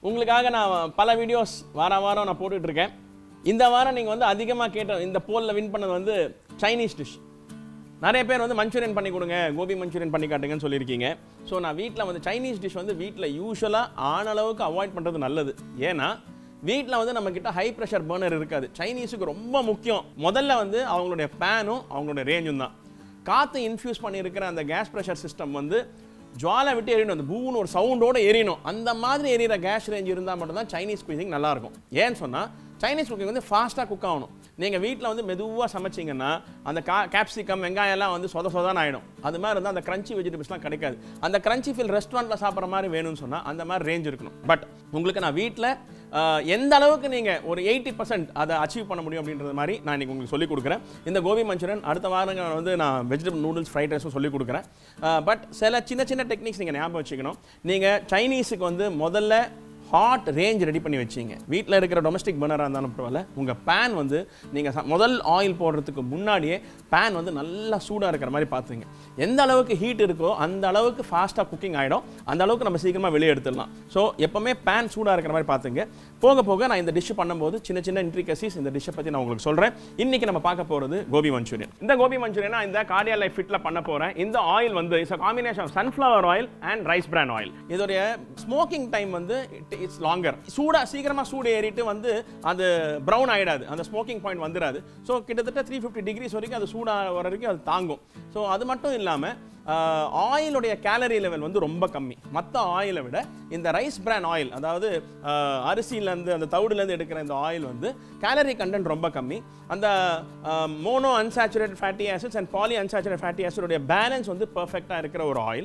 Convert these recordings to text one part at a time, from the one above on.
உங்களுக்காக நான் பல வீடியோஸ் வார வாரம் நான் போட்டுட்டு இருக்கேன் இந்த வாரம் நீங்கள் வந்து அதிகமாக கேட்ட இந்த போலில் வின் பண்ணது வந்து சைனீஸ் டிஷ் நிறைய பேர் வந்து மஞ்சூரியன் பண்ணி கொடுங்க கோபி மஞ்சூரியன் பண்ணி காட்டுங்கன்னு சொல்லியிருக்கீங்க ஸோ நான் வீட்டில் வந்து சைனீஸ் டிஷ் வந்து வீட்டில் யூஸ்வலாக ஆன அளவுக்கு அவாய்ட் பண்ணுறது நல்லது ஏன்னா வீட்டில் வந்து நம்ம கிட்ட ஹை ப்ரெஷர் பர்னர் இருக்காது சைனீஸுக்கு ரொம்ப முக்கியம் முதல்ல வந்து அவங்களுடைய பேனும் அவங்களுடைய ரேஞ்சும் தான் காற்று இன்ஃப்யூஸ் பண்ணியிருக்கிற அந்த கேஸ் ப்ரெஷர் சிஸ்டம் வந்து ஜுவாலை விட்டு எரியணும் அந்த பூன்னு ஒரு சவுண்டோட எரியணும் அந்த மாதிரி எரியிற கேஸ் ரேஞ்ச் இருந்தால் மட்டும்தான் சைனீஸ் குக்கிங் நல்லா இருக்கும் ஏன்னு சொன்னால் சைனீஸ் குக்கிங் வந்து ஃபாஸ்ட்டாக குக் ஆகணும் நீங்கள் வீட்டில் வந்து மெதுவாக சமைச்சிங்கன்னா அந்த கா கேப்சிகம் வெங்காயம் எல்லாம் வந்து சொத சொதான்னு ஆகிடும் அது மாதிரி இருந்தால் அந்த கிரன்ச்சி வெஜிடபிள்ஸ்லாம் கிடைக்காது அந்த கிரன்ச்சி ஃபீல் ரெஸ்டாரண்ட்டில் சாப்பிட்ற மாதிரி வேணும்னு சொன்னால் அந்த மாதிரி ரேஞ்ச் இருக்கணும் பட் உங்களுக்கு நான் வீட்டில் எந்த அளவுக்கு நீங்கள் ஒரு எயிட்டி பர்சன்ட் அதை அச்சீவ் பண்ண முடியும் அப்படின்றது மாதிரி நான் இன்னைக்கு உங்களுக்கு சொல்லிக் கொடுக்குறேன் இந்த கோபி மஞ்சூரியன் அடுத்த வாரங்கள் வந்து நான் வெஜிடபிள் நூடுல்ஸ் ஃப்ரைட் ரைஸும் சொல்லிக் கொடுக்குறேன் பட் சில சின்ன சின்ன டெக்னிக்ஸ் நீங்கள் ஞாபகம் வச்சுக்கணும் நீங்கள் சைனீஸுக்கு வந்து முதல்ல ஹாட் ரேஞ்ச் ரெடி பண்ணி வச்சிங்க வீட்டில் இருக்கிற டொமஸ்டிக் பர்னராக இருந்தாலும் பரவாயில்ல உங்கள் பேன் வந்து நீங்கள் முதல் ஆயில் போடுறதுக்கு முன்னாடியே பேன் வந்து நல்லா சூடாக இருக்கிற மாதிரி பார்த்துங்க எந்த அளவுக்கு ஹீட் இருக்கோ அந்த அளவுக்கு ஃபாஸ்ட்டாக குக்கிங் ஆகிடும் அந்த அளவுக்கு நம்ம சீக்கிரமாக வெளியே எடுத்துடலாம் ஸோ எப்போவுமே பேன் சூடாக இருக்கிற மாதிரி பார்த்துங்க போக போக நான் இந்த டிஷ் பண்ணும்போது சின்ன சின்ன இன்ட்ரிகசிஸ் இந்த டிஷ்ஷை பற்றி நான் உங்களுக்கு சொல்கிறேன் இன்றைக்கி நம்ம பார்க்க போகிறது கோபி மஞ்சூரியன் இந்த கோபி மஞ்சூரியனா இந்த கார்டியா லைஃப் ஃபிட்டில் பண்ண போகிறேன் இந்த ஆயில் வந்து it's combination of sunflower oil and rice bran oil இதோடைய ஸ்மோக்கிங் டைம் வந்து இட்ஸ் லாங்கர் சூடாக சீக்கிரமாக சூடு ஏறிட்டு வந்து அது ப்ரௌன் ஆகிடாது அந்த ஸ்மோக்கிங் பாயிண்ட் வந்துடாது ஸோ கிட்டத்தட்ட த்ரீ ஃபிஃப்டி டிகிரிஸ் வரைக்கும் அது சூடாக வர வரைக்கும் அது தாங்கும் ஸோ அது மட்டும் இல்லாமல் ஆயிலுடைய கேலரி லெவல் வந்து ரொம்ப கம்மி மற்ற ஆயிலை விட இந்த ரைஸ் பிரான் ஆயில் அதாவது ஆஹ், அரிசியிலேருந்து அந்த தவிடுலேருந்து எடுக்கிற இந்த ஆயில் வந்து கேலரி கண்டென்ட் ரொம்ப கம்மி அந்த mono unsaturated fatty acids and poly unsaturated fatty ஆசிடோடைய பேலன்ஸ் வந்து பர்ஃபெக்டாக இருக்கிற ஒரு ஆயில்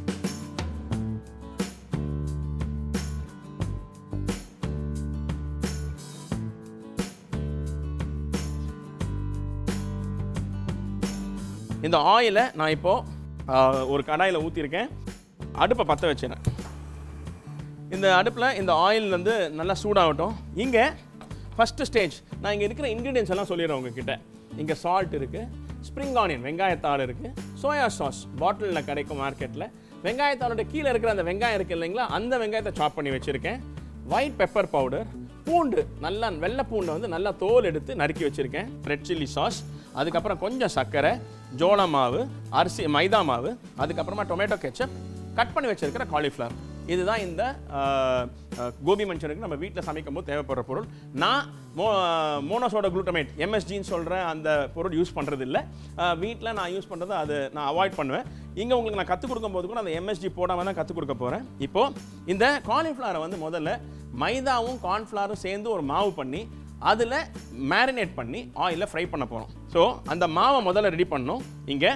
இந்த ஆயிலை நான் இப்போது ஒரு கடாயில் ஊற்றிருக்கேன் அடுப்பை பற்ற வச்சிடறேன் இந்த அடுப்பில் இந்த ஆயில் வந்து நல்லா சூடாகட்டும் இங்கே ஃபஸ்ட்டு ஸ்டேஜ் நான் இங்கே இருக்கிற இன்க்ரீடியன்ஸ் எல்லாம் சொல்லிடுறேன் உங்ககிட்ட இங்கே சால்ட் இருக்குது ஸ்ப்ரிங் ஆனியன் வெங்காயத்தாள் இருக்குது சோயா சாஸ் பாட்டிலில் கிடைக்கும் மார்க்கெட்டில் வெங்காயத்தாளோட கீழே இருக்கிற அந்த வெங்காயம் இருக்குது இல்லைங்களா அந்த வெங்காயத்தை சாப் பண்ணி வச்சுருக்கேன் ஒயிட் பெப்பர் பவுடர் பூண்டு நல்லா வெள்ளை பூண்டை வந்து நல்லா தோல் எடுத்து நறுக்கி வச்சுருக்கேன் ரெட் சில்லி சாஸ் அதுக்கப்புறம் கொஞ்சம் சர்க்கரை ஜோள மாவு அரிசி மைதா மாவு அதுக்கப்புறமா டொமேட்டோ கெச்சப் கட் பண்ணி வச்சிருக்கிற காலிஃப்ளவர் இதுதான் இந்த ஆஹ், ஆஹ், கோபி மஞ்சனுக்கு நம்ம வீட்டில் சமைக்கும் போது தேவைப்படுற பொருள் நான் மோ மோனோசோட குளுட்டமேட் எம்எஸ்ஜின்னு சொல்கிற அந்த பொருள் யூஸ் பண்ணுறது இல்லை வீட்டில் நான் யூஸ் பண்ணுறது அது நான் அவாய்ட் பண்ணுவேன் இங்கே உங்களுக்கு நான் கற்றுக் கொடுக்கும்போது கூட அந்த எம்எஸ்ஜி போடாமல் தான் கற்றுக் கொடுக்க போகிறேன் இப்போது இந்த காலிஃப்ளவரை வந்து முதல்ல மைதாவும் கார்ன்ஃப்ளவரும் சேர்ந்து ஒரு மாவு பண்ணி அதில் மேரினேட் பண்ணி ஆயிலில் ஃப்ரை பண்ண போகிறோம் ஸோ அந்த மாவை முதல்ல ரெடி பண்ணணும் இங்கே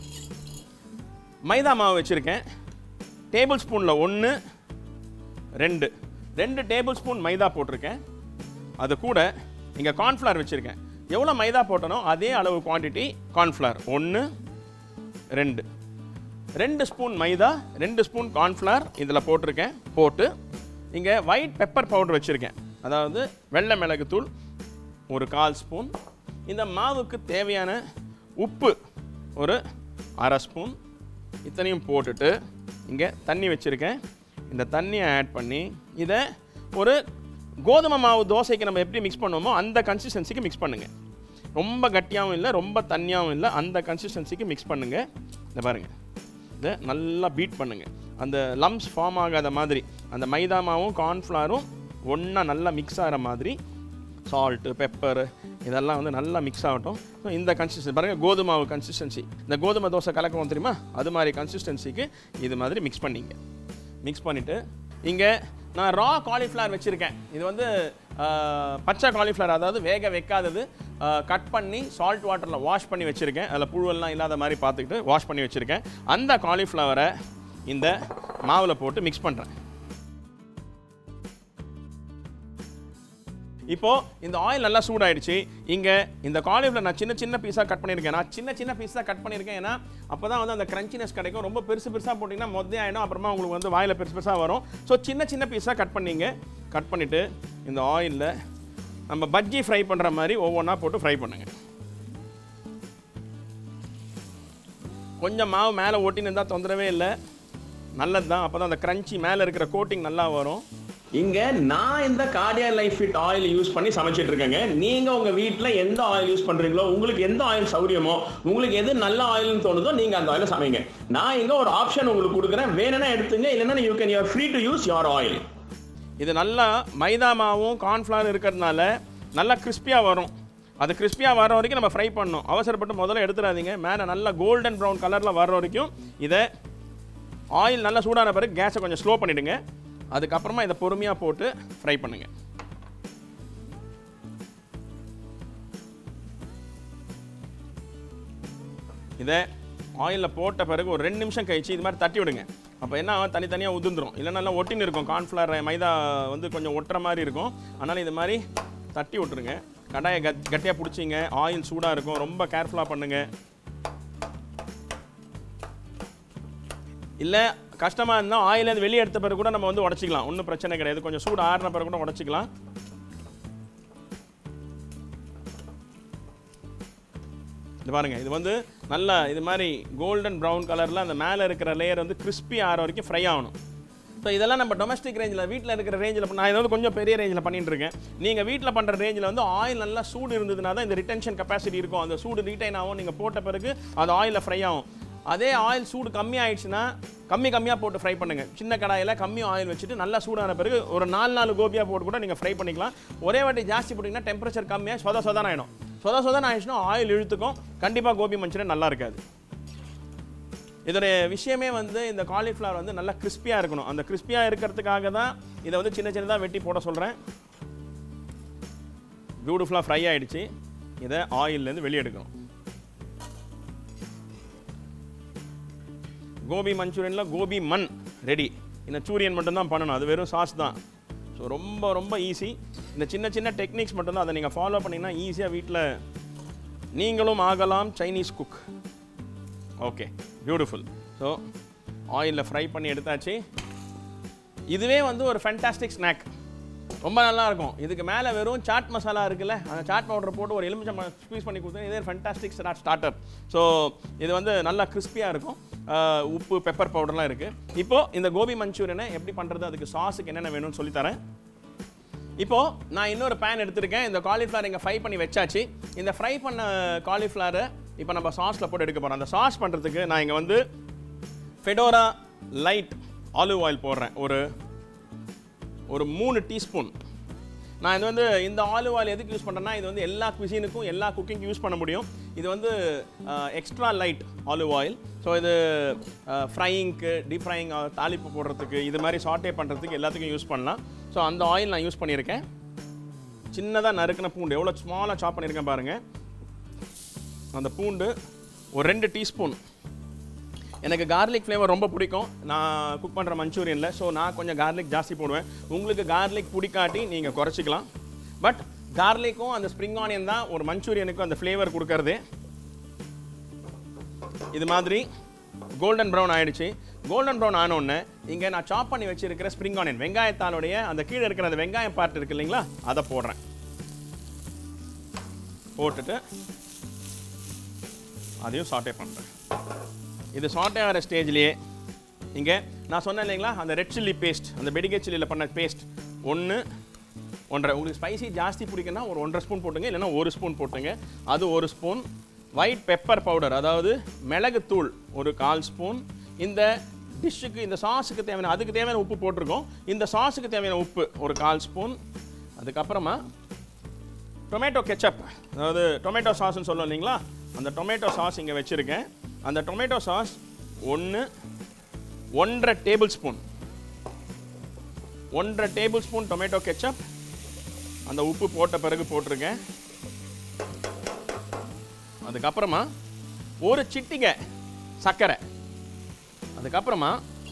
மைதா மாவு வச்சுருக்கேன் டேபிள் ஸ்பூனில் ஒன்று ரெண்டு ரெண்டு டேபிள் ஸ்பூன் மைதா போட்டிருக்கேன் அது கூட இங்கே கார்ன்ஃப்ளவர் வச்சுருக்கேன் எவ்வளோ மைதா போட்டனோ அதே அளவு குவான்டிட்டி கார்ன்ஃப்ளவர் ஒன்று ரெண்டு ரெண்டு ஸ்பூன் மைதா ரெண்டு ஸ்பூன் கார்ன்ஃப்ளவர் இதில் போட்டிருக்கேன் போட்டு இங்கே ஒயிட் பெப்பர் பவுடர் வச்சுருக்கேன் அதாவது வெள்ளை மிளகுத்தூள் ஒரு கால் ஸ்பூன் இந்த மாவுக்கு தேவையான உப்பு ஒரு அரை ஸ்பூன் இத்தனையும் போட்டுட்டு இங்கே தண்ணி வச்சுருக்கேன் இந்த தண்ணியை ஆட் பண்ணி இதை ஒரு கோதுமை மாவு தோசைக்கு நம்ம எப்படி மிக்ஸ் பண்ணுவோமோ அந்த கன்சிஸ்டன்சிக்கு மிக்ஸ் பண்ணுங்கள் ரொம்ப கட்டியாகவும் இல்லை ரொம்ப தண்ணியாகவும் இல்லை அந்த கன்சிஸ்டன்சிக்கு மிக்ஸ் பண்ணுங்கள் இந்த பாருங்கள் இதை நல்லா பீட் பண்ணுங்கள் அந்த லம்ஸ் ஃபார்ம் ஆகாத மாதிரி அந்த மைதா மாவும் கார்ன்ஃப்ளவரும் ஒன்றா நல்லா மிக்ஸ் ஆகிற மாதிரி சால்ட்டு பெப்பர் இதெல்லாம் வந்து நல்லா மிக்ஸ் ஆகட்டும் ஸோ இந்த கன்சிஸ்டன்சி பாருங்கள் கோதுமை மாவு கன்சிஸ்டன்சி இந்த கோதுமை தோசை கலக்கவும் தெரியுமா அது மாதிரி கன்சிஸ்டன்சிக்கு இது மாதிரி மிக்ஸ் பண்ணிங்க மிக்ஸ் பண்ணிவிட்டு இங்கே நான் ரா காலிஃப்ளவர் வச்சுருக்கேன் இது வந்து ஆஹ், பச்சை காலிஃப்ளவர் அதாவது வேக வைக்காதது கட் பண்ணி சால்ட் வாட்டரில் வாஷ் பண்ணி வச்சுருக்கேன் அதில் புழுவெல்லாம் இல்லாத மாதிரி பார்த்துக்கிட்டு வாஷ் பண்ணி வச்சுருக்கேன் அந்த காலிஃப்ளவரை இந்த மாவில் போட்டு மிக்ஸ் பண்ணுறேன் இப்போ இந்த ஆயில் நல்லா சூடாயிடுச்சு இங்கே இந்த காலிஃப்ளவர் நான் சின்ன சின்ன பீஸாக கட் பண்ணியிருக்கேன் நான் சின்ன சின்ன பீஸாக கட் பண்ணியிருக்கேன் ஏன்னா அப்போ தான் வந்து அந்த கிரன்ச்சினஸ் கிடைக்கும் ரொம்ப பெருசு பெருசாக போட்டிங்கன்னா மொத்தம் ஆகிடும் அப்புறமா உங்களுக்கு வந்து வாயில் பெருசு பெருசாக வரும் ஸோ சின்ன சின்ன பீஸாக கட் பண்ணீங்க கட் பண்ணிவிட்டு இந்த ஆயிலில் நம்ம பஜ்ஜி ஃப்ரை பண்ணுற மாதிரி ஒவ்வொன்றா போட்டு ஃப்ரை பண்ணுங்கள் கொஞ்சம் மாவு மேலே ஒட்டின்னு இருந்தால் தொந்தரவே இல்லை நல்லது தான் அப்போ தான் அந்த க்ரன்ச்சி மேலே இருக்கிற கோட்டிங் நல்லா வரும் இங்க நான் இந்த Cardia life fit oil use பண்ணி சமைச்சிட்டு இருக்கேங்க நீங்க உங்க வீட்ல எந்த ஆயில் யூஸ் பண்றீங்களோ உங்களுக்கு எந்த ஆயில் சௌரியமோ உங்களுக்கு எது நல்ல ஆயில்னு தோணுதோ நீங்க அந்த ஆயில சமைங்க நான் இங்க ஒரு ஆப்ஷன் உங்களுக்கு கொடுக்குறேன் வேணும்னா எடுத்துங்க இல்லைன்னா you can your free to use your oil இது நல்லா மைதா மாவும் கார்ன்ஃப்ளவர் இருக்கிறதுனால நல்லா கிறிஸ்பியாக வரும் அது கிறிஸ்பியாக வர வரைக்கும் நம்ம ஃப்ரை பண்ணணும் அவசரப்பட்டு முதல்ல எடுத்துடாதீங்க மேலே நல்லா கோல்டன் ப்ரௌன் கலரில் வர்ற வரைக்கும் இதை ஆயில் நல்லா சூடான பிறகு கேஸை கொஞ்சம் ஸ்லோ பண்ணிவிடுங்க அதுக்கப்புறமா இதை பொறுமையாக போட்டு ஃப்ரை பண்ணுங்கள் இதை ஆயிலில் போட்ட பிறகு ஒரு ரெண்டு நிமிஷம் கழிச்சு இது மாதிரி தட்டி விடுங்க அப்போ என்ன ஆகும் தனித்தனியாக உதிர்ந்துரும் இல்லைன்னா நல்லா ஒட்டின்னு இருக்கும் கார்ன்ஃப்ளவர் மைதா வந்து கொஞ்சம் ஒட்டுற மாதிரி இருக்கும் அதனால் இது மாதிரி தட்டி விட்டுருங்க கடாயை கட் கட்டியாக பிடிச்சிங்க ஆயில் சூடாக இருக்கும் ரொம்ப கேர்ஃபுல்லாக பண்ணுங்கள் இல்லை கஷ்டமாக இருந்தால் ஆயிலேருந்து வெளியே எடுத்த பிறகு கூட நம்ம வந்து உடச்சிக்கலாம் ஒன்றும் பிரச்சனை கிடையாது கொஞ்சம் சூடு ஆறின பிறகு கூட உடச்சிக்கலாம் இது பாருங்க இது வந்து நல்லா இது மாதிரி கோல்டன் ப்ரௌன் கலரில் அந்த மேலே இருக்கிற லேயர் வந்து கிறிஸ்பி ஆகிற வரைக்கும் ஃப்ரை ஆகணும் ஸோ இதெல்லாம் நம்ம டொமஸ்டிக் ரேஞ்சில் வீட்டில் இருக்கிற ரேஞ்சில் நான் இதை வந்து கொஞ்சம் பெரிய ரேஞ்சில் பண்ணிட்டு இருக்கேன் நீங்கள் வீட்டில் பண்ணுற ரேஞ்சில் வந்து ஆயில் நல்லா சூடு இருந்ததுனா தான் இந்த ரிட்டென்ஷன் கெப்பாசிட்டி இருக்கும் அந்த சூடு ரீட்டைன் ஆகும் நீங்கள் போட்ட பிறகு அது ஆயிலில் ஃப்ரை ஆகும் அதே ஆயில் சூடு கம்மி ஆயிடுச்சுன்னா கம்மி கம்மியாக போட்டு ஃப்ரை பண்ணுங்க சின்ன கடாயில் கம்மி ஆயில் வச்சுட்டு நல்லா சூடான பிறகு ஒரு நாலு நாலு கோபியாக போட்டு கூட நீங்கள் ஃப்ரை பண்ணிக்கலாம் ஒரே வாட்டி ஜாஸ்தி போட்டிங்கன்னா டெம்பரேச்சர் கம்மியாக சொத சொதன ஆகிடும் சொத சொதன ஆயிடுச்சுன்னா ஆயில் இழுத்துக்கும் கண்டிப்பாக கோபி மஞ்சூரியன் நல்லா இருக்காது இதோடைய விஷயமே வந்து இந்த காலிஃப்ளவர் வந்து நல்லா கிறிஸ்பியாக இருக்கணும் அந்த கிறிஸ்பியாக இருக்கிறதுக்காக தான் இதை வந்து சின்ன சின்னதாக வெட்டி போட சொல்கிறேன் பியூட்டிஃபுல்லாக ஃப்ரை ஆயிடுச்சு இதை ஆயில்லேருந்து வெளியே எடுக்கணும் கோபி மஞ்சூரியனில் கோபி மண் ரெடி இந்த சூரியன் மட்டும்தான் பண்ணணும் அது வெறும் சாஸ் தான் ஸோ ரொம்ப ரொம்ப ஈஸி இந்த சின்ன சின்ன டெக்னிக்ஸ் மட்டும்தான் அதை நீங்கள் ஃபாலோ பண்ணிங்கன்னா ஈஸியாக வீட்டில் நீங்களும் ஆகலாம் Chinese cook okay beautiful so ஆயிலில் ஃப்ரை பண்ணி எடுத்தாச்சு இதுவே வந்து ஒரு ஃபேண்டாஸ்டிக் ஸ்நாக் ரொம்ப நல்லா இருக்கும் இதுக்கு மேலே வெறும் சாட் மசாலா இருக்குல்ல அந்த சாட் பவுடர் போட்டு ஒரு எலுமிச்சம் ஸ்க்வீஸ் பண்ணி கொடுத்தா இதே ஃபேண்டாஸ்டிக் ஸ்டார்ட் ஸ்டார்டர் ஸோ இது வந்து நல்லா கிறிஸ்பியாக இருக்கும் ஆஹ் உப்பு பெப்பர் பவுடர்லாம் இருக்குது இப்போது இந்த கோபி மஞ்சூரியனை எப்படி பண்ணுறது அதுக்கு சாஸுக்கு என்னென்ன வேணும்னு சொல்லித்தரேன் இப்போ நான் இன்னொரு பேன் எடுத்திருக்கேன் இந்த காலிஃப்ளவர் இங்கே ஃப்ரை பண்ணி வச்சாச்சு இந்த ஃப்ரை பண்ண காலிஃப்ளவரை இப்போ நம்ம சாஸில் போட்டு எடுக்க போகிறோம் அந்த சாஸ் பண்ணுறதுக்கு நான் இங்கே வந்து ஃபெடோரா லைட் ஆலிவ் ஆயில் போடுறேன் ஒரு ஒரு மூணு டீஸ்பூன் நான் இது வந்து இந்த ஆலிவ் ஆயில் எதுக்கு யூஸ் பண்ணுறேன்னா இது வந்து எல்லா குசினுக்கும் எல்லா குக்கிங் யூஸ் பண்ண முடியும் இது வந்து extra light olive oil so இது ஃப்ரையிங்க்கு டீப் ஃப்ரையிங் தாளிப்பு போடுறதுக்கு இது மாதிரி சாட்டே பண்ணுறதுக்கு எல்லாத்துக்கும் யூஸ் பண்ணலாம் ஸோ அந்த ஆயில் நான் யூஸ் பண்ணியிருக்கேன் சின்னதாக நறுக்கின பூண்டு எவ்வளோ ஸ்மாலாக சாப் பண்ணியிருக்கேன் பாருங்கள் அந்த பூண்டு ஒரு ரெண்டு டீஸ்பூன் எனக்கு கார்லிக் ஃப்ளேவர் ரொம்ப பிடிக்கும் நான் குக் பண்ணுற மஞ்சூரியனில் ஸோ நான் கொஞ்சம் கார்லிக் ஜாஸ்தி போடுவேன் உங்களுக்கு கார்லிக் பிடிக்காட்டி நீங்கள் குறைச்சிக்கலாம் பட் கார்லிக்கும் அந்த ஸ்ப்ரிங் ஆனியன் தான் ஒரு மஞ்சூரியனுக்கும் அந்த ஃப்ளேவர் கொடுக்கறது இது மாதிரி கோல்டன் ப்ரௌன் ஆயிடுச்சு கோல்டன் ப்ரௌன் ஆனோடனே இங்கே நான் சாப் பண்ணி வச்சிருக்கிற ஸ்ப்ரிங் ஆனியன் வெங்காயத்தாளுடைய அந்த கீழே இருக்கிற அந்த வெங்காயம் பார்ட் இருக்கு இல்லைங்களா அதை போடுறேன் போட்டுட்டு அதையும் சாட்டே பண்ணுறேன் இது சாட்டே ஆகிற ஸ்டேஜ்லேயே இங்கே நான் சொன்னேன் இல்லைங்களா அந்த ரெட் சில்லி பேஸ்ட் அந்த பெடிகே சில்லியில் பண்ண பேஸ்ட் ஒன்று ஒன்றரை உங்களுக்கு ஸ்பைசி ஜாஸ்தி பிடிக்குன்னா ஒரு ஒன்றரை ஸ்பூன் போட்டுங்க இல்லைன்னா ஒரு ஸ்பூன் போட்டுங்க அது ஒரு ஸ்பூன் ஒயிட் பெப்பர் பவுடர் அதாவது மிளகுத்தூள் ஒரு கால் ஸ்பூன் இந்த டிஷ்ஷுக்கு இந்த சாஸுக்கு தேவையான அதுக்கு தேவையான உப்பு போட்டிருக்கோம் இந்த சாஸுக்கு தேவையான உப்பு ஒரு கால் ஸ்பூன் அதுக்கப்புறமா டொமேட்டோ கெச்சப் அதாவது டொமேட்டோ சாஸ்ன்னு சொல்லுவோம் இல்லைங்களா அந்த டொமேட்டோ சாஸ் இங்கே வச்சுருக்கேன் அந்த டொமேட்டோ சாஸ் ஒன்று ஒன்றரை டேபிள் ஸ்பூன் ஒன்றரை டேபிள் ஸ்பூன் டொமேட்டோ கெச்சப் அந்த உப்பு போட்ட பிறகு போட்டிருக்கேன் அதுக்கப்புறமா ஒரு சிட்டிகை சர்க்கரை அதுக்கப்புறமா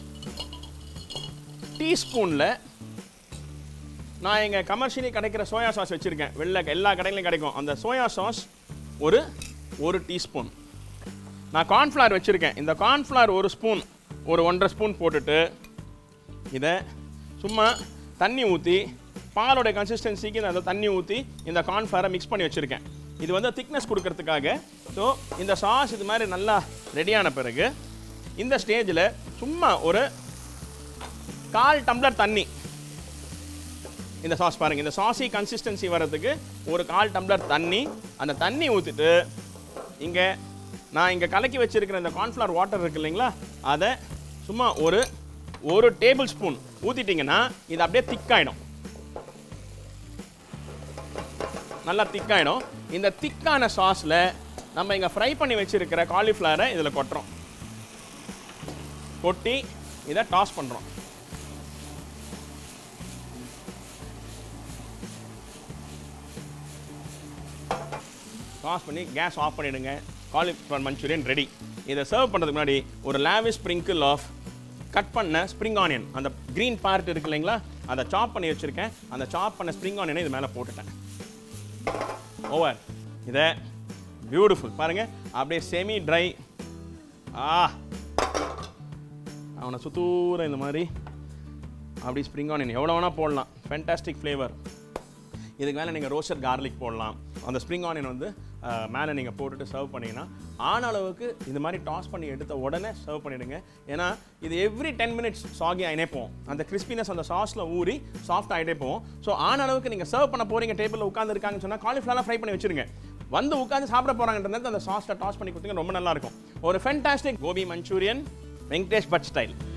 டீஸ்பூனில் நான் எங்கள் கமர்ஷியலி கிடைக்கிற சோயா சாஸ் வச்சுருக்கேன் வெளில எல்லா கடையிலையும் கிடைக்கும் அந்த சோயா சாஸ் ஒரு ஒரு டீஸ்பூன் நான் கார்ன்ஃப்ளவர் வச்சுருக்கேன் இந்த கார்ன்ஃப்ளவர் ஒரு ஸ்பூன் ஒரு ஒன்றரை ஸ்பூன் போட்டுட்டு இதை சும்மா தண்ணி ஊற்றி பாலோட கன்சிஸ்டன்சிக்கு நான் அந்த தண்ணி ஊற்றி இந்த கார்ன்ஃப்ளவரை மிக்ஸ் பண்ணி வச்சுருக்கேன் இது வந்து திக்னஸ் கொடுக்கறதுக்காக ஸோ இந்த சாஸ் இது மாதிரி நல்லா ரெடியான பிறகு இந்த ஸ்டேஜில் சும்மா ஒரு கால் டம்ளர் தண்ணி இந்த சாஸ் பாருங்க இந்த சாசி கன்சிஸ்டன்சி வர்றதுக்கு ஒரு கால் டம்ளர் தண்ணி அந்த தண்ணி ஊற்றிட்டு இங்கே நான் இங்கே கலக்கி வச்சிருக்கிற இந்த கார்ன்ஃப்ளவர் வாட்டர் இருக்கு இல்லைங்களா அதை சும்மா ஒரு ஒரு டேபிள் ஸ்பூன் ஊற்றிட்டிங்கன்னா இது அப்படியே திக்காயிடும் நல்லா திக்காயிடும் இந்த திக்கான சாஸில் நம்ம இங்கே ஃப்ரை பண்ணி வச்சிருக்கிற காலிஃப்ளவரை இதில் கொட்டுறோம் கொட்டி இதை டாஸ் பண்ணுறோம் டாஸ் பண்ணி கேஸ் ஆஃப் பண்ணிடுங்க காலிஃப்ளவர் மஞ்சூரியன் ரெடி இதை சர்வ் பண்ணுறதுக்கு முன்னாடி ஒரு லாவிஷ் ஸ்ப்ரிங்கிள் ஆஃப் கட் பண்ண ஸ்ப்ரிங் ஆனியன் அந்த க்ரீன் பார்ட் இருக்கு இல்லைங்களா அதை சாப் பண்ணி வச்சுருக்கேன் அந்த சாப் பண்ண ஸ்ப்ரிங் ஆனியனை இது மேலே போட்டுட்டேன் ஓவர் இதை பியூட்டிஃபுல் பாருங்க அப்படியே செமி ட்ரை ஆ அவனை சுத்தூர இந்த மாதிரி அப்படி ஸ்ப்ரிங் ஆனியன் எவ்வளோ வேணால் போடலாம் ஃபேண்டாஸ்டிக் ஃப்ளேவர் இதுக்கு மேலே நீங்கள் ரோஸ்டர் கார்லிக் போடலாம் அந்த ஸ்ப்ரிங் ஆனியன் வந்து அஹ், மேலே நீங்கள் போட்டுட்டு சர்வ் பண்ணீங்கன்னா ஆன அளவுக்கு இந்த மாதிரி டாஸ் பண்ணி எடுத்த உடனே சர்வ் பண்ணிடுங்க ஏன்னா இது எவ்ரி டென் மினிட்ஸ் சாகி ஆகினே போகும் அந்த கிறிஸ்பினஸ் அந்த சாஸில் ஊறி சாஃப்ட் ஆகிட்டே போகும் ஸோ ஆன அளவுக்கு நீங்கள் சர்வ் பண்ண போகிறீங்க டேபிளில் உட்காந்துருக்காங்கன்னு சொன்னால் காலிஃப்ளவர்லாம் ஃப்ரை பண்ணி வச்சிருங்க வந்து உட்காந்து சாப்பிட போகிறாங்கன்றது அந்த சாஸில் டாஸ் பண்ணி கொடுத்தீங்க ரொம்ப நல்லா இருக்கும் ஒரு ஃபென்டாஸ்டிக் கோபி மஞ்சூரியன் வெங்கடேஷ் பட் ஸ்டைல்